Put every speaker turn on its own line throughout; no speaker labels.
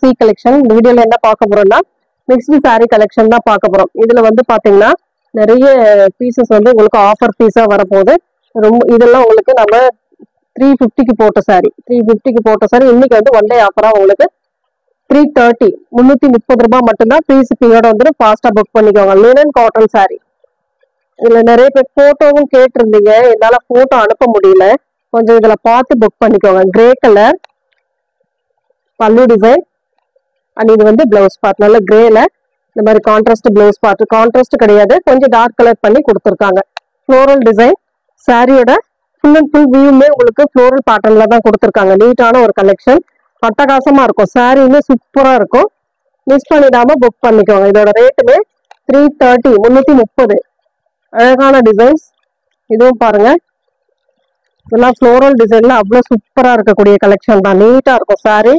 C collection இந்த வீடியோல என்ன பார்க்க போறோம்னா மிக்ஸ்டு saree கலெக்ஷன் தான் பார்க்க போறோம் இதுல வந்து பாத்தீங்கன்னா நிறைய பீசஸ் வந்து உங்களுக்கு ஆஃபர் பீஸா வரப்போகுது ரொம்ப இதெல்லாம் உங்களுக்கு நம்ம த்ரீ ஃபிஃப்டிக்கு போட்ட saree த்ரீ ஃபிஃப்டிக்கு போட்ட saree இன்னைக்கு வந்து ஒன் டே ஆஃபரா உங்களுக்கு த்ரீ தேர்ட்டி முந்நூத்தி முப்பது ரூபாய் மட்டும்தான் ப்ரீ சிப்பிங்கோட வந்துட்டு ஃபாஸ்டா புக் பண்ணிக்கோங்க லினன் காட்டன் saree இதுல நிறைய பேர் போட்டோவும் கேட்டிருந்தீங்க என்னால போட்டோ அனுப்ப முடியல கொஞ்சம் இதுல பார்த்து புக் பண்ணிக்கோங்க grey colour pallu design and இது வந்து பிளவுஸ் பார்ட் நல்ல கிரேல இந்த மாதிரி கான்ட்ராஸ்ட் பிளவுஸ் பார்ட் கான்ட்ராஸ்ட் கிடையாது கொஞ்சம் டார்க் கலர் பண்ணி கொடுத்துருக்காங்க ஃப்ளோரல் டிசைன் சாரியோட ஃபுல் அண்ட் ஃபுல் வியூமே உங்களுக்கு ஃப்ளோரல் பேட்டர்ன்ல தான் கொடுத்துருக்காங்க நீட்டான ஒரு கலெக்ஷன் அட்டகாசமா இருக்கும் சாரியுமே சூப்பரா இருக்கும் மிஸ் பண்ணிடாம புக் பண்ணிக்கோங்க இதோட ரேட்டுமே த்ரீ தேர்ட்டி முந்நூத்தி முப்பது அழகான டிசைன்ஸ் இதுவும் பாருங்க இதெல்லாம் ஃப்ளோரல் டிசைன்ல அவ்வளோ சூப்பரா இருக்கக்கூடிய கலெக்ஷன் தான் நீட்டா இருக்கும் சாரி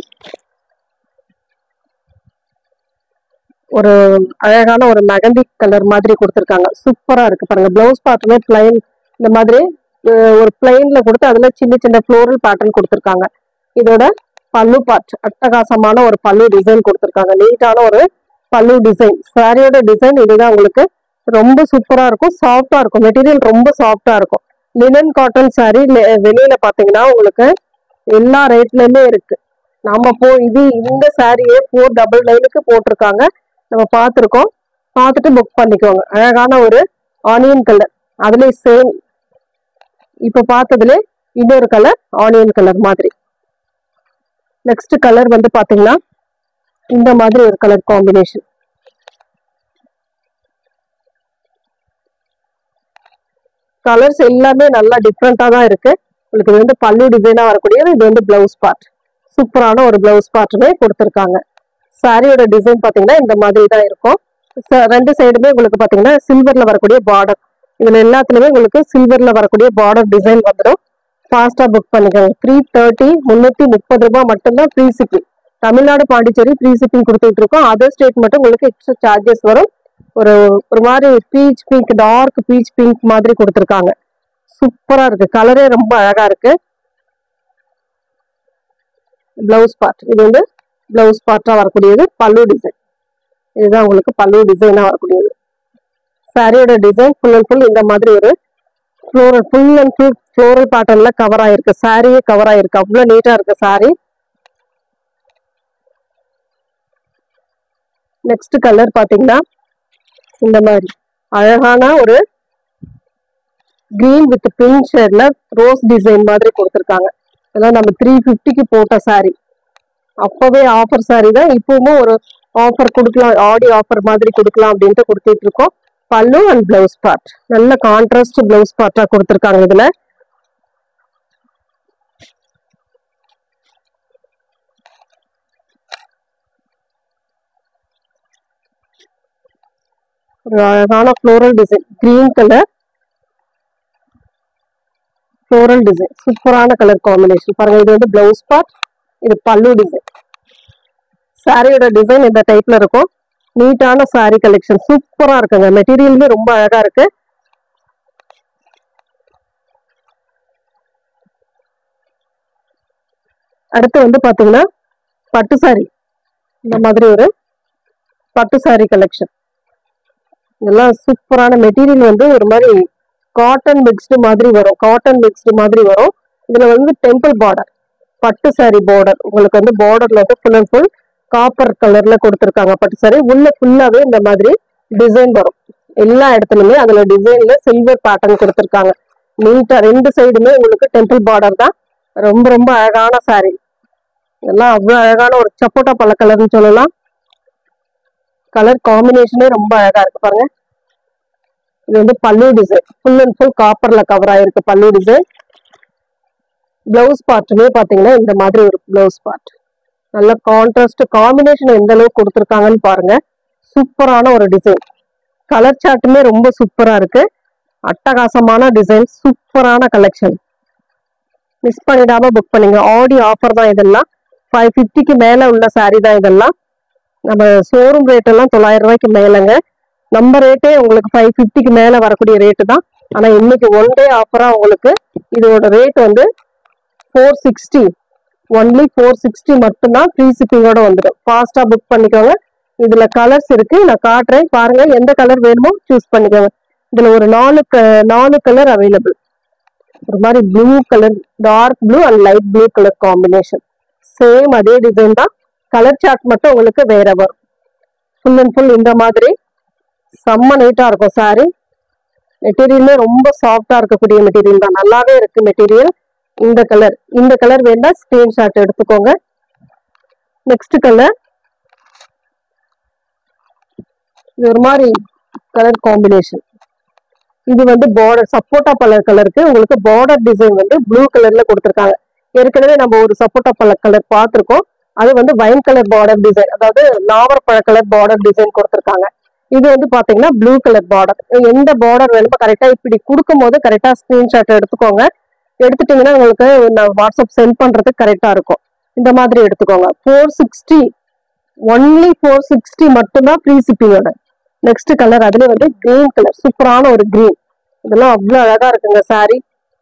ஒரு அழகான ஒரு மெகந்தி கலர் மாதிரி கொடுத்துருக்காங்க சூப்பரா இருக்கு பாருங்க பிளவுஸ் பார்ட்டுமே பிளைன் இந்த மாதிரி அஹ், ஒரு பிளைன்ல கொடுத்து அதுல சின்ன சின்ன ஃப்ளோரல் பேட்டர்ன் கொடுத்துருக்காங்க இதோட பல்லு பார்ட் அட்டகாசமான ஒரு பல்லு டிசைன் கொடுத்துருக்காங்க நீட்டான ஒரு பல்லு டிசைன் சாரியோட டிசைன் இதுதான் உங்களுக்கு ரொம்ப சூப்பரா இருக்கும் சாஃப்டா இருக்கும் மெட்டீரியல் ரொம்ப சாஃப்டா இருக்கும் லினன் காட்டன் சாரி வெளியில பாத்தீங்கன்னா உங்களுக்கு எல்லா ரேட்லயுமே இருக்கு நாம போ இது இந்த சாரியே ஃபோர் டபுள் நைனுக்கு போட்டிருக்காங்க நம்ம பார்த்துருக்கோம் பார்த்துட்டு புக் பண்ணிக்கோங்க அழகான ஒரு ஆனியன் கலர் அதுலயே சேம் இப்ப பார்த்ததுல இன்னொரு கலர் ஆனியன் கலர் மாதிரி நெக்ஸ்ட் கலர் வந்து பாத்தீங்கன்னா இந்த மாதிரி ஒரு கலர் காம்பினேஷன் கலர்ஸ் எல்லாமே நல்லா டிஃப்ரெண்டா தான் இருக்கு உங்களுக்கு இது வந்து பல்லு டிசைனா வரக்கூடியது இது வந்து பிளவுஸ் பார்ட் சூப்பரான ஒரு பிளவுஸ் பார்ட்டுமே கொடுத்துருக்காங்க சாரியோட டிசைன் பாத்தீங்கன்னா இந்த மாதிரி தான் இருக்கும் ச- ரெண்டு சைடுமே உங்களுக்கு பாத்தீங்கன்னா சில்வர்ல வரக்கூடிய பார்டர் இதுல எல்லாத்துலயுமே உங்களுக்கு சில்வர்ல வரக்கூடிய பார்டர் டிசைன் வந்துடும் ஃபாஸ்டா புக் பண்ணிக்கோங்க த்ரீ தேர்ட்டி முந்நூத்தி முப்பது ரூபாய் மட்டும்தான் free shipping Tamil Nadu Pondicherry free shipping கொடுத்துட்டு இருக்கோம் அதர் ஸ்டேட் மட்டும் உங்களுக்கு எக்ஸ்ட்ரா சார்ஜஸ் வரும் ஒரு ஒரு மாதிரி peach pink dark peach pink மாதிரி கொடுத்துருக்காங்க சூப்பரா இருக்கு கலரே ரொம்ப அழகா இருக்கு பிளவுஸ் பார்ட் இது வந்து பிளவுஸ் பார்ட்டா வரக்கூடியது பல்லு டிசைன் இதுதான் உங்களுக்கு பல்லு டிசைனா வரக்கூடியது சாரியோட டிசைன் ஃபுல் அண்ட் ஃபுல் இந்த மாதிரி ஒரு floral full and full floral பேட்டர்ன்ல கவர் ஆயிருக்கு சாரியே கவர் ஆயிருக்கு அவ்வளவு நீட்டா இருக்கு சாரி நெக்ஸ்ட் கலர் பாத்தீங்கன்னா இந்த மாதிரி அழகான ஒரு கிரீன் வித் பிங்க் ஷேட்ல ரோஸ் டிசைன் மாதிரி கொடுத்துருக்காங்க இதெல்லாம் நம்ம த்ரீ ஃபிஃப்டிக்கு போட்ட saree அப்பவே ஆஃபர் saree தான் இப்பவும் ஒரு ஆஃபர் கொடுக்கலாம் ஆடி ஆஃபர் மாதிரி கொடுக்கலாம் அப்படின்ட்டு கொடுத்துட்டு இருக்கோம் பல்லு அண்ட் பிளவுஸ் பார்ட் நல்ல கான்ட்ராஸ்ட் பிளவுஸ் பார்ட்டா கொடுத்துருக்காங்க இதுல ஒரு அழகான floral design green colour floral design சூப்பரான கலர் காம்பினேஷன் பாருங்க இது வந்து பிளவுஸ் பார்ட் இது பல்லு டிசைன் சாரியோட டிசைன் இந்த டைப்ல இருக்கும் நீட்டான saree கலெக்ஷன் சூப்பரா இருக்குங்க மெட்டீரியலுமே ரொம்ப அழகா இருக்கு அடுத்து வந்து பாத்தீங்கன்னா பட்டு saree இந்த மாதிரி ஒரு பட்டு saree கலெக்ஷன் இதெல்லாம் சூப்பரான மெட்டீரியல் வந்து ஒரு மாதிரி காட்டன் மிக்ஸ்டு மாதிரி வரும் காட்டன் மிக்ஸ்டு மாதிரி வரும் இதுல வந்து டெம்பிள் பார்டர் பட்டு saree பார்டர் உங்களுக்கு வந்து பார்டர்ல வந்து ஃபுல் அண்ட் ஃபுல் காப்பர் கலர்ல கொடுத்துருக்காங்க பட்டு saree உள்ள ஃபுல்லாவே இந்த மாதிரி டிசைன் வரும் எல்லா இடத்துலயுமே அதுல டிசைன்ல சில்வர் பேட்டர்ன் கொடுத்துருக்காங்க நீட்டா ரெண்டு சைடுமே உங்களுக்கு டெம்பிள் பார்டர் தான் ரொம்ப ரொம்ப அழகான saree இதெல்லாம் அவ்வளவு அழகான ஒரு சப்போட்டா பழ கலர்னு சொல்லலாம் கலர் காம்பினேஷனே ரொம்ப அழகா இருக்கு பாருங்க இது வந்து pallu design full and full காப்பர்ல கவர் ஆயிருக்கு பல்லு டிசைன் பிளவுஸ் பார்ட்டுமே பாத்தீங்கன்னா இந்த மாதிரி ஒரு பிளவுஸ் பார்ட் நல்ல கான்ட்ராஸ்ட் காம்பினேஷன் எந்த அளவுக்கு கொடுத்துருக்காங்கன்னு பாருங்க சூப்பரான ஒரு டிசைன் கலர் சார்ட்டுமே ரொம்ப சூப்பரா இருக்கு அட்டகாசமான டிசைன் சூப்பரான கலெக்ஷன் மிஸ் பண்ணிடாம புக் பண்ணுங்க ஆடி ஆஃபர் தான் இதெல்லாம் ஃபைவ் ஃபிஃப்டிக்கு மேல உள்ள saree தான் இதெல்லாம் நம்ம ஷோரூம் ரேட் எல்லாம் தொள்ளாயிரம் ரூபாய்க்கு மேலங்க நம்ம ரேட்டே உங்களுக்கு ஃபைவ் ஃபிஃப்டிக்கு மேல வரக்கூடிய ரேட்டு தான் ஆனா இன்னைக்கு ஒன் டே ஆஃபரா உங்களுக்கு இதோட ரேட் வந்து four sixty only four sixty மட்டும்தான் ஃப்ரீ ஷிப்பிங்கோட வந்துடும் ஃபாஸ்டா புக் பண்ணிக்கோங்க இதுல கலர்ஸ் இருக்கு நான் காட்டுறேன் பாருங்க எந்த கலர் வேணுமோ சூஸ் பண்ணிக்கோங்க இதுல ஒரு நாலு க- நாலு கலர் அவைலபிள் ஒரு மாதிரி blue colour dark blue and light blue colour combination same அதே டிசைன் தான் கலர் சார்ட் மட்டும் உங்களுக்கு வேற வரும் ஃபுல் அண்ட் ஃபுல் இந்த மாதிரி செம்ம நீட்டா இருக்கும் சாரி மெட்டீரியலுமே ரொம்ப சாஃப்டா இருக்கக்கூடிய மெட்டீரியல் தான் நல்லாவே இருக்கு மெட்டீரியல் இந்த கலர் இந்த கலர் வேணா ஸ்கிரீன்ஷாட் எடுத்துக்கோங்க நெக்ஸ்ட் கலர் இது ஒரு மாதிரி கலர் காம்பினேஷன் இது வந்து பார்டர் சப்போட்டா பழர் கலருக்கு உங்களுக்கு பார்டர் டிசைன் வந்து ப்ளூ கலர்ல கொடுத்துருக்காங்க ஏற்கனவே நம்ம ஒரு சப்போட்டா பழ கலர் பார்த்துருக்கோம் அது வந்து வைன் கலர் பார்டர் டிசைன் அதாவது நாவற்பழ கலர் பார்டர் டிசைன் கொடுத்துருக்காங்க இது வந்து பாத்தீங்கன்னா ப்ளூ கலர் பார்டர் எந்த பார்டர் வேணுமோ கரெக்டா இப்படி கொடுக்கும் போது கரெக்டா ஸ்கிரீன்ஷாட் எடுத்துக்கோங்க எடுத்துட்டீங்கன்னா உங்களுக்கு நான் வாட்ஸ்அப் சென்ட் பண்றதுக்கு கரெக்டா இருக்கும் இந்த மாதிரி எடுத்துக்கோங்க four sixty only four sixty மட்டும்தான் ஃப்ரீ ஷிப்பிங்கோட நெக்ஸ்ட் கலர் அதுல வந்து கிரீன் கலர் சூப்பரான ஒரு கிரீன் இதெல்லாம் அவ்வளவு அழகா இருக்குங்க saree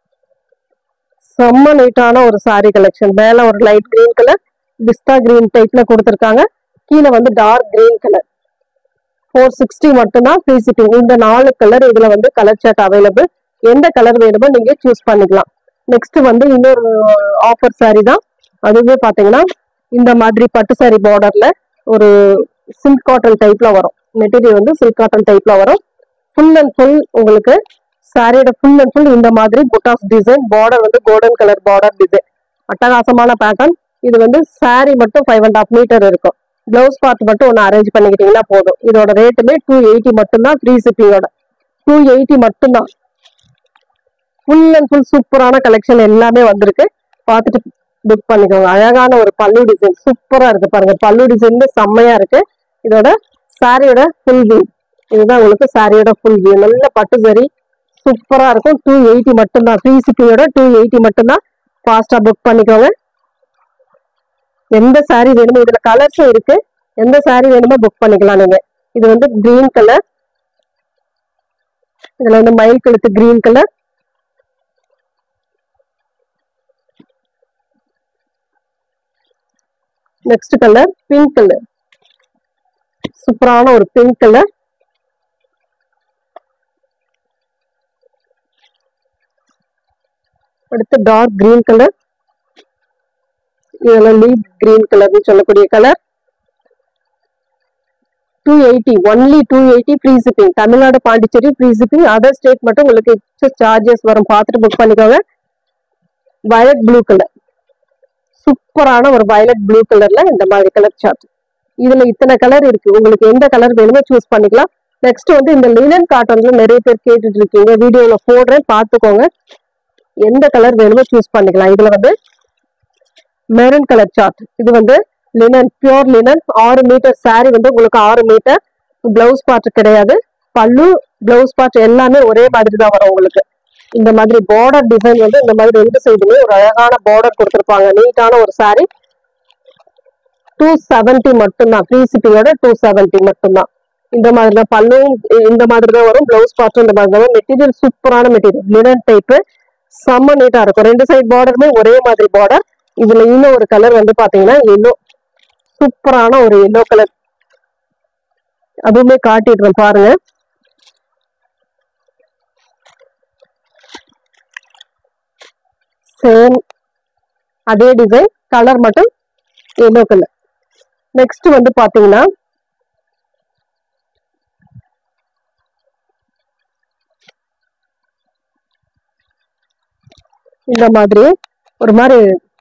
செம்ம நீட்டான ஒரு saree கலெக்ஷன் மேல ஒரு லைட் கிரீன் கலர் பிஸ்தா கிரீன் டைப்ல கொடுத்துருக்காங்க கீழே வந்து dark green colour four sixty மட்டும்தான் ஃப்ரீ ஷிப்பிங் இந்த நாலு கலர் இதுல வந்து கலர் சார்ட் அவைலபிள் எந்த கலர் வேணுமோ நீங்க சூஸ் பண்ணிக்கலாம் நெக்ஸ்ட் வந்து இன்னொரு ஆஃபர் saree தான் அதுவே பாத்தீங்கன்னா இந்த மாதிரி பட்டு saree பார்டர்ல ஒரு சில்க் காட்டன் டைப்ல வரும் மெட்டீரியல் வந்து சில்க் காட்டன் டைப்ல வரும் ஃபுல் அண்ட் ஃபுல் உங்களுக்கு சாரியோட ஃபுல் அண்ட் ஃபுல் இந்த மாதிரி புட்டாஸ் டிசைன் பார்டர் வந்து கோல்டன் கலர் பார்டர் டிசைன் அட்டகாசமான பேட்டர்ன் இது வந்து saree மட்டும் ஃபைவ் அண்ட் ஹாஃப் மீட்டர் இருக்கும் பிளவுஸ் பார்ட் மட்டும் ஒன்று அரேஞ்ச் பண்ணிக்கிட்டீங்கன்னா போதும் இதோட ரேட்டுமே டூ எயிட்டி மட்டும்தான் ஃப்ரீ ஷிப்பிங்கோட டூ எயிட்டி மட்டும்தான் ஃபுல் அண்ட் ஃபுல் சூப்பரான கலெக்ஷன் எல்லாமே வந்திருக்கு பார்த்துட்டு புக் பண்ணிக்கோங்க அழகான ஒரு பல்லு டிசைன் சூப்பரா இருக்கு பாருங்க பல்லு டிசைன் செம்மையா இருக்கு இதோட சாரியோட ஃபுல் வியூ இதுதான் உங்களுக்கு சாரியோட ஃபுல் வியூ நல்ல பட்டு சரி சூப்பரா இருக்கும் டூ எயிட்டி மட்டும்தான் ஃப்ரீ ஷிப்பிங்கோட டூ எயிட்டி மட்டும்தான் ஃபாஸ்டா புக் பண்ணிக்கோங்க எந்த சாரி வேணுமோ இதுல கலர்ஸும் இருக்கு எந்த சாரி வேணுமோ புக் பண்ணிக்கலாம் நீங்க இது வந்து கிரீன் கலர் இதுல வந்து மயில் கழுத்து green colour next colour pink colour சூப்பரான ஒரு பிங்க் கலர் அடுத்து டார்க் கிரீன் கலர் இதெல்லாம் லீப் கிரீன் கலர்னு சொல்லக்கூடிய colour two eighty only two eighty free shipping Tamil Nadu Pondicherry free shipping other state மட்டும் உங்களுக்கு எக்ஸ்ட்ரா சார்ஜஸ் வரும் பார்த்துட்டு புக் பண்ணிக்கோங்க வயலட் ப்ளூ கலர் சூப்பரான ஒரு வயலட் ப்ளூ கலர்ல இந்த மாதிரி கலர் சார்ட் இதுல இத்தனை கலர் இருக்கு உங்களுக்கு எந்த கலர் வேணுமோ சூஸ் பண்ணிக்கலாம் நெக்ஸ்ட் வந்து இந்த லினன் காட்டன்ல நிறைய பேர் கேட்டுட்டு இருக்கீங்க வீடியோல போடுறேன் பார்த்துக்கோங்க எந்த கலர் வேணுமோ சூஸ் பண்ணிக்கலாம் இதுல வந்து மெரூன் கலர் சார்ட் இது வந்து லினன் பியூர் லினன் ஆறு மீட்டர் saree வந்து உங்களுக்கு ஆறு மீட்டர் பிளவுஸ் பார்ட் கிடையாது பல்லு பிளவுஸ் பார்ட் எல்லாமே ஒரே மாதிரி தான் வரும் உங்களுக்கு இந்த மாதிரி பார்டர் டிசைன் வந்து இந்த மாதிரி ரெண்டு சைடுமே ஒரு அழகான பார்டர் கொடுத்துருப்பாங்க நீட்டான ஒரு saree டூ செவன்ட்டி மட்டும்தான் ஃப்ரீ ஷிப்பிங்கோட டூ செவன்ட்டி மட்டும்தான் இந்த மாதிரி தான் பல்லுவும் இந்த மாதிரி தான் வரும் பிளவுஸ் பார்ட்டும் இந்த மாதிரி தான் மெட்டீரியல் சூப்பரான மெட்டீரியல் லினன் டைப்பு செம்ம நீட்டா இருக்கும் ரெண்டு சைடு பார்டருமே ஒரே மாதிரி பார்டர் இதுல இன்னும் ஒரு கலர் வந்து பாத்தீங்கன்னா எல்லோ சூப்பரான ஒரு எல்லோ கலர் அதுவுமே காட்டிடுறேன் பாருங்க சேம் அதே டிசைன் கலர் மட்டும் எல்லோ கலர் நெக்ஸ்ட் வந்து பாத்தீங்கன்னா இந்த மாதிரி ஒரு மாதிரி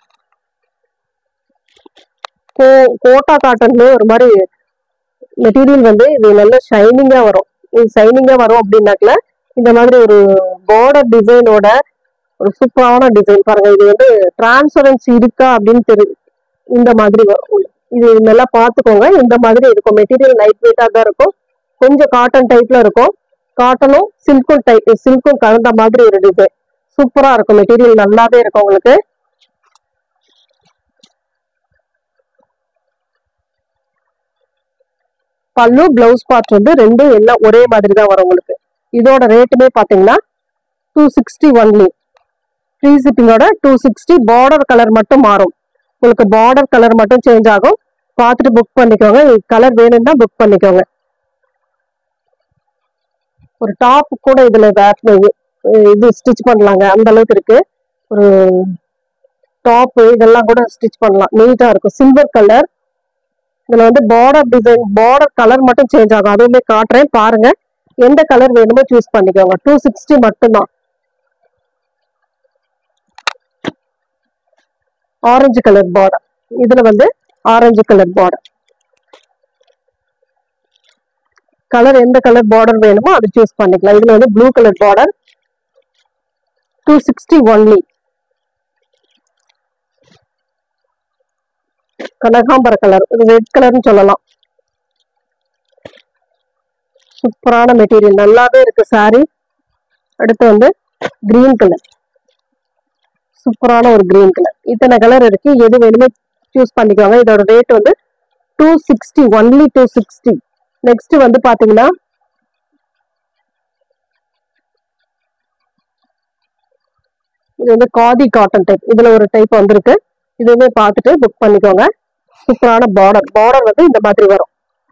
கோ கோட்டா காட்டன்லயே ஒரு மாதிரி மெட்டீரியல் வந்து இது நல்ல ஷைனிங்கா வரும் இது ஷைனிங்கா வரும் அப்படின்னாக்கல இந்த மாதிரி ஒரு பார்டர் டிசைனோட ஒரு சூப்பரான டிசைன் பாருங்க இது வந்து டிரான்ஸ்பரன்சி இருக்கா அப்படின்னு தெரியும் இந்த மாதிரி வரும் இது நல்லா பார்த்துக்கோங்க இந்த மாதிரி இருக்கும் மெட்டீரியல் லைட் வெயிட்டா தான் இருக்கும் கொஞ்சம் காட்டன் டைப்ல இருக்கும் காட்டனும் சில்க்கும் டைப் சில்க்கும் கலந்த மாதிரி ஒரு டிசைன் சூப்பரா இருக்கும் மெட்டீரியல் நல்லாவே இருக்கும் உங்களுக்கு பல்லு பிளவுஸ் பார்ட் வந்து ரெண்டும் எல்லாம் ஒரே மாதிரி தான் வரும் உங்களுக்கு இதோட ரேட்டுமே பாத்தீங்கன்னா டூ சிக்ஸ்டி ஒன்லி ஃப்ரீ ஷிப்பிங்கோட டூ சிக்ஸ்டி பார்டர் கலர் மட்டும் மாறும் உங்களுக்கு பார்டர் கலர் மட்டும் சேஞ்ச் ஆகும் பார்த்துட்டு புக் பண்ணிக்கோங்க கலர் வேணும்னா புக் பண்ணிக்கோங்க ஒரு டாப் கூட இதுல வேர் இது ஸ்டிச் பண்ணலாங்க அந்த அளவுக்கு இருக்கு ஒரு டாப் இதெல்லாம் கூட ஸ்டிச் பண்ணலாம் நீட்டா இருக்கும் சில்வர் கலர் இதுல வந்து பார்டர் டிசைன் பார்டர் கலர் மட்டும் சேஞ்ச் ஆகும் அதுவுமே காட்டுறேன் பாருங்க எந்த கலர் வேணுமோ சூஸ் பண்ணிக்கோங்க டூ சிக்ஸ்டி மட்டும்தான் ஆரஞ்சு கலர் பார்டர் இதுல வந்து ஆரஞ்சு கலர் பார்டர் கலர் எந்த கலர் பார்டர் வேணுமோ அதை சூஸ் பண்ணிக்கலாம் இதுல வந்து blue colour border two sixty only கனகாம்பர கலர் இது ரெட் கலர்னு சொல்லலாம் சூப்பரான மெட்டீரியல் நல்லாவே இருக்கு saree அடுத்து வந்து கிரீன் கலர் சூப்பரான ஒரு கிரீன் கலர் இத்தனை கலர் இருக்கு எது வேணுமோ சூஸ் பண்ணிக்கோங்க இதோட ரேட் வந்து two sixty only two sixty next வந்து பாத்தீங்கன்னா இது வந்து காதி காட்டன் டைப் இதுல ஒரு டைப் வந்திருக்கு இதுவுமே பார்த்துட்டு புக் பண்ணிக்கோங்க சூப்பரான பார்டர் பார்டர் வந்து இந்த மாதிரி வரும்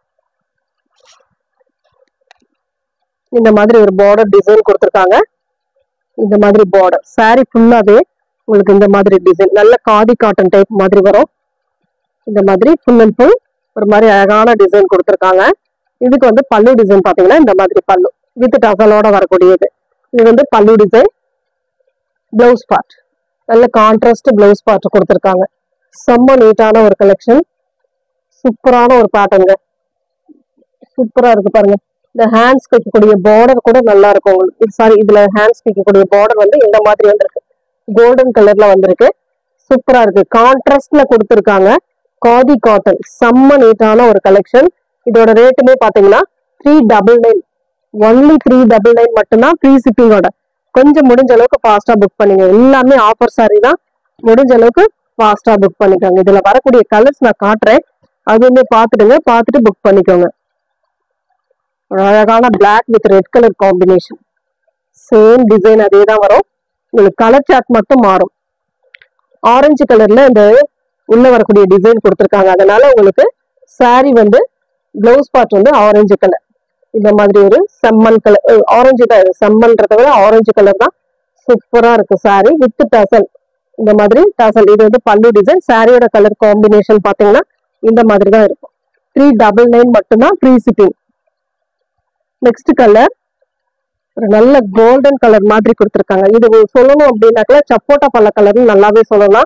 இந்த மாதிரி ஒரு பார்டர் டிசைன் கொடுத்துருக்காங்க இந்த மாதிரி பார்டர் saree ஃபுல்லாவே உங்களுக்கு இந்த மாதிரி டிசைன் நல்ல காதி காட்டன் டைப் மாதிரி வரும் இந்த மாதிரி ஃபுல் அண்ட் ஃபுல் ஒரு மாதிரி அழகான டிசைன் கொடுத்துருக்காங்க இதுக்கு வந்து பல்லு டிசைன் பாத்தீங்கன்னா இந்த மாதிரி பல்லு வித் டசலோட வரக்கூடியது இது வந்து பல்லு டிசைன் பிளவுஸ் பார்ட் நல்ல கான்ட்ராஸ்ட் பிளவுஸ் பார்ட் கொடுத்துருக்காங்க செம்ம நீட்டான ஒரு கலெக்ஷன் சூப்பரான ஒரு பேட்டர்ங்க சூப்பரா இருக்கு பாருங்க இந்த ஹேண்ட்ஸ் வைக்கக்கூடிய பார்டர் கூட நல்லா இருக்கும் உங்களுக்கு சாரி இதுல ஹேண்ட்ஸ் வைக்கக்கூடிய பார்டர் வந்து இந்த மாதிரி வந்திருக்கு கோல்டன் கலர்ல வந்திருக்கு சூப்பரா இருக்கு கான்ட்ராஸ்ட்ல கொடுத்துருக்காங்க காதி காட்டன் செம்ம நீட்டான ஒரு கலெக்ஷன் இதோட ரேட்டுமே பாத்தீங்கன்னா three double nine only three double nine மட்டும்தான் ஃப்ரீ ஷிப்பிங்கோட கொஞ்சம் முடிஞ்ச அளவுக்கு ஃபாஸ்டா புக் பண்ணுங்க எல்லாமே ஆஃபர் சாரி தான் முடிஞ்ச அளவுக்கு ஃபாஸ்டா புக் பண்ணிக்கோங்க இதுல வரக்கூடிய கலர்ஸ் நான் காட்டுறேன் அதுவுமே பார்த்துடுங்க பார்த்துட்டு புக் பண்ணிக்கோங்க ஒரு அழகான Black with red colour combination same design அதே தான் வரும் உங்களுக்கு கலர் சார்ட் மட்டும் மாறும் ஆரஞ்சு கலர்ல இந்த உள்ள வரக்கூடிய டிசைன் கொடுத்துருக்காங்க அதனால உங்களுக்கு saree வந்து பிளவுஸ் பார்ட் வந்து ஆரஞ்சு கலர் இந்த மாதிரி ஒரு செம்மன் கலர் ஆரஞ்சு தான் இது செம்மன்றதை விட ஆரஞ்சு கலர் தான் சூப்பரா இருக்கு saree வித் டசல் இந்த மாதிரி டசல் இது வந்து பல்லு டிசைன் சாரியோட கலர் காம்பினேஷன் பாத்தீங்கன்னா இந்த மாதிரி தான் இருக்கும் த்ரீ டபுள் நைன் மட்டும்தான் ஃப்ரீ ஷிப்பிங் நெக்ஸ்ட் கலர் ஒரு நல்ல கோல்டன் கலர் மாதிரி கொடுத்துருக்காங்க இது சொல்லணும் அப்படின்னாக்கல சப்போட்டா பல்ல கலர்னு நல்லாவே சொல்லலாம்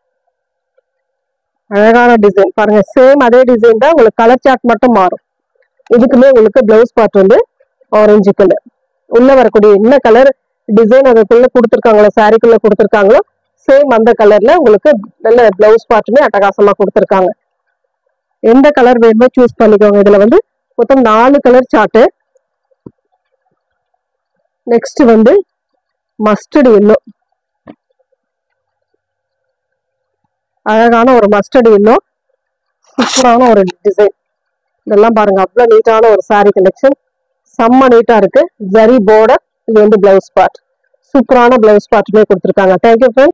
அழகான டிசைன் பாருங்க சேம் அதே டிசைன் தான் உங்களுக்கு கலர் சார்ட் மட்டும் மாறும் இதுக்குமே உங்களுக்கு பிளவுஸ் பார்ட் வந்து ஆரஞ்சு கலர் உள்ள வரக்கூடிய என்ன கலர் டிசைன் அதுக்குள்ள கொடுத்துருக்காங்களோ சாரிக்குள்ள கொடுத்துருக்காங்களோ சேம் அந்த கலர்ல உங்களுக்கு நல்ல பிளவுஸ் பார்ட்டுமே அட்டகாசமா கொடுத்துருக்காங்க எந்த கலர் வேணுமோ சூஸ் பண்ணிக்கோங்க இதுல வந்து மொத்தம் நாலு கலர் சார்ட்டு நெக்ஸ்ட் வந்து மஸ்டர்ட் எல்லோ அழகான ஒரு மஸ்டர்ட் எல்லோ சூப்பரான ஒரு டிசைன் இதெல்லாம் பாருங்க அவ்வளவு நீட்டான ஒரு saree கலெக்ஷன் செம்ம நீட்டா இருக்கு ஜரி border இது வந்து பிளவுஸ் பார்ட் சூப்பரான பிளவுஸ் பார்ட்டுமே கொடுத்துருக்காங்க தேங்க்யூ ஃப்ரெண்ட்